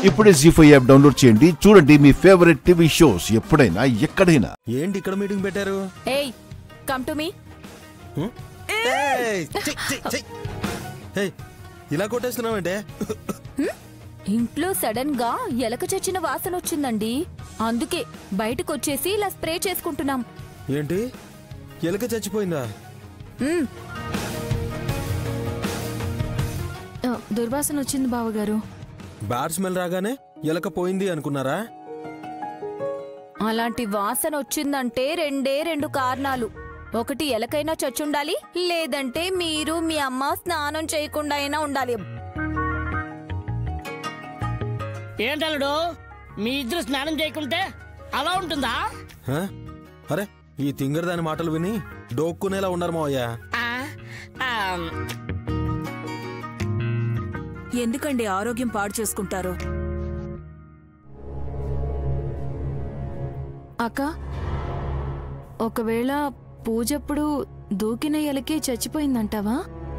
ఇప్పుడే G five app download చేయండి చూడండి మీ ఫేవరెట్ టీవీ షోస్ ఎప్పుడైనా ఎక్కడైనా ఏంటి ఇక్కడ మీటింగ్ పెట్టారు ఏయ్ కమ్ టు మీ ఏయ్, ఛీ, ఛీ, ఛీ. ఏయ్, ఇలా కొట్టేస్తున్నావంటే ఇంట్లో సడన్ గా ఎలక చచ్చిన వాసన వచ్చిందండి అందుకే బయటకు వచ్చేసి ఇలా స్ప్రే చేసుకుంటున్నాం ఏంటి ఎలుక చచ్చిపోయిందా మ్మ్. ఆ, దుర్వాసన వచ్చింది బావగారు బ్యాడ్ స్మెల్ రాగానే ఎలక పోయింది అనుకున్నారా అలాంటి వాసన వచ్చిందంటే రెండే రెండు కారణాలు ఒకటి ఎలకైనా చచ్చుండాలి లేదంటే మీరు మీ అమ్మ స్నానం చేయకుండా అయినా ఉండాలి ఏంటల్లుడు మీ ఇద్దరు స్నానం చేయకుంటే అలా ఉంటుందా హ? అరే ఈ తింగర్ దాని మాటలు విని డోక్కునేలా ఉన్నారు మావయ్య ఆ, ఆ, ఎందుకండి ఆరోగ్యం పాడు చేసుకుంటారు అక్క ఒకవేళ పూజప్పుడు దూకిన ఎలకే చచ్చిపోయిందంటావా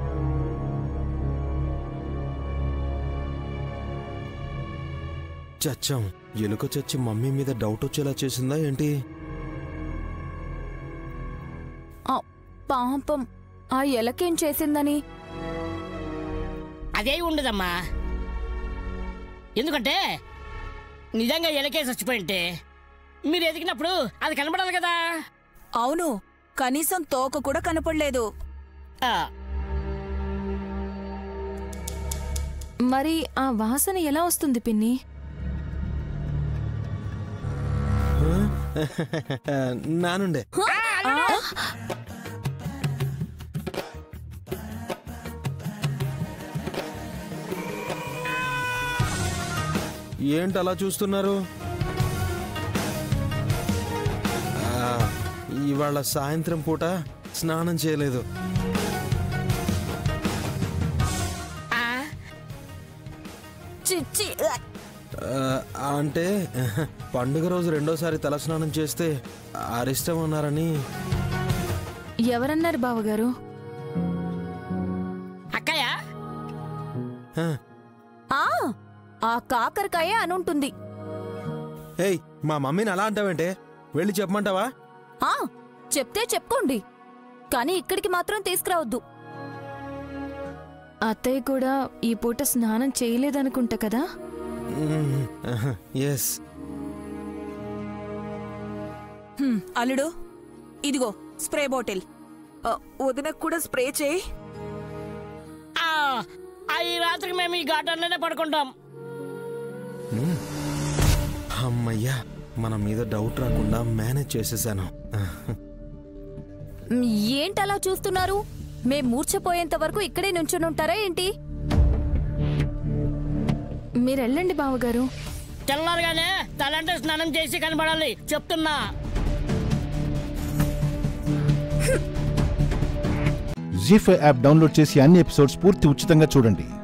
చచ్చాం ఎలుక చచ్చి మమ్మీ మీద డౌట్ వచ్చేలా చేసిందా ఏంటి ఆ, పాపం ఆ ఎలకేం చేసిందని అదే ఉండదమ్మా ఎందుకంటే నిజంగా ఎలకే చచ్చిపోయింటే మీరు ఎదిగినప్పుడు అది కనబడాలి కదా అవును కనీసం తోక కూడా కనపడలేదు ఆ, మరి ఆ వాసన ఎలా వస్తుంది పిన్ని ఆ, నానుండే ఏంటి అలా చూస్తున్నారు ఆ, ఇవాళ సాయంత్రం పూట స్నానం చేయలేదు ఆ, చిచ్చి ఆ, అంటే పండుగ రోజు రెండోసారి తలస్నానం చేస్తే అరిష్టం అన్నారని ఎవరన్నారు బావగారు అక్కయ్య ఆ, ఆ ఆ కాకరకాయ అనుంటుంది ఏయ్ మా మమ్మీని అలా అంటావేంటే వెళ్ళి చెప్పమంటావా ఆ చెప్తే చెప్పుకోండి కానీ ఇక్కడికి మాత్రం తీసుకురావద్దు అత్తయ్య కూడా ఈ పూట స్నానం చేయలేదనుకుంటా కదా ఎస్ హ్మ్, అల్లుడు ఇదిగో స్ప్రే బాటిల్ ఆ, వదినకు కూడా స్ప్రే చేయి ఆ, ఆ, ఈ రాత్రికి మేము ఈ ఘాటంలోనే పడుకుంటాం అమ్మయ్యా మన మీద డౌట్ రాకుండా మేనేజ్ చేసేసాను మ్, ఏంటలా చూస్తున్నారు మేం మూర్ఛపోయేంత వరకు ఇక్కడే నుంచునుంటారా ఏంటి మీరెళ్ళండి బావగారు తెల్లారగానే తలంటే స్నానం చేసి కనబడాలి చెప్తున్నా జీ ఫైవ్ యాప్ డౌన్లోడ్ చేసి అన్ని ఎపిసోడ్స్ పూర్తి ఉచితంగా చూడండి